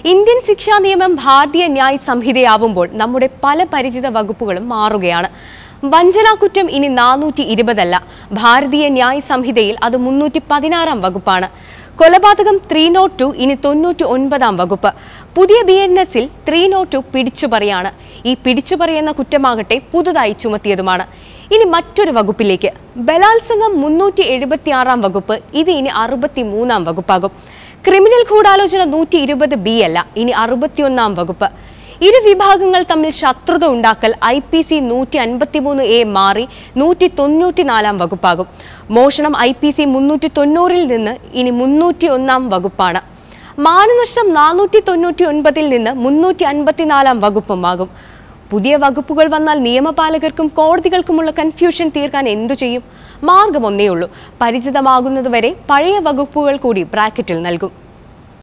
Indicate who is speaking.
Speaker 1: Indian ശിക്ഷാ നിയമം ഭാരതീയ ന്യായ് സംഹിതയാവുമ്പോൾ നമ്മുടെ പല പരിചിത വകുപ്പുകളും മാറുകയാണ് വഞ്ചനാക്കുറ്റം ഇനി നാനൂറ്റി ഇരുപതല്ല ഭാരതീയ ന്യായ് സംഹിതയിൽ അത് മുന്നൂറ്റി പതിനാറാം വകുപ്പാണ് കൊലപാതകം ത്രീ നോട്ട് ടു ഇനി തൊണ്ണൂറ്റി ഒൻപതാം വകുപ്പ് പുതിയ ബി എൻ എസിൽ ത്രീ നോട്ട് ടു പിടിച്ചുപറിയാണ് ഈ പിടിച്ചുപറിയെന്ന കുറ്റമാകട്ടെ പുതുതായി ചുമത്തിയതുമാണ് ഇനി മറ്റൊരു വകുപ്പിലേക്ക് ബലാത്സംഗം മുന്നൂറ്റി എഴുപത്തി ആറാം വകുപ്പ് ഇത് ഇനി അറുപത്തി മൂന്നാം വകുപ്പാകും ക്രിമിനൽ ഗൂഢാലോചന നൂറ്റി ഇരുപത് ബി അല്ല ഇനി അറുപത്തിയൊന്നാം വകുപ്പ് ഇരു വിഭാഗങ്ങൾ തമ്മിൽ ശത്രുത ഉണ്ടാക്കൽ ഐ പി സി നൂറ്റി അൻപത്തിമൂന്ന് എ മാറി നൂറ്റി തൊണ്ണൂറ്റിനാലാം വകുപ്പാകും മോഷണം ഐ പി സി മുന്നൂറ്റി തൊണ്ണൂറിൽ നിന്ന് ഇനി മുന്നൂറ്റി ഒന്നാം വകുപ്പാണ് മാനനഷ്ടം നാനൂറ്റി തൊണ്ണൂറ്റി ഒൻപതിൽ നിന്ന് മുന്നൂറ്റി അൻപത്തിനാലാം വകുപ്പുമാകും പുതിയ വകുപ്പുകൾ വന്നാൽ നിയമപാലകർക്കും കോടതികൾക്കുമുള്ള കൺഫ്യൂഷൻ തീർക്കാൻ എന്തു ചെയ്യും മാർഗം ഒന്നേ ഉള്ളൂ പരിചിതമാകുന്നതുവരെ പഴയ വകുപ്പുകൾ കൂടി ബ്രാക്കറ്റിൽ നൽകും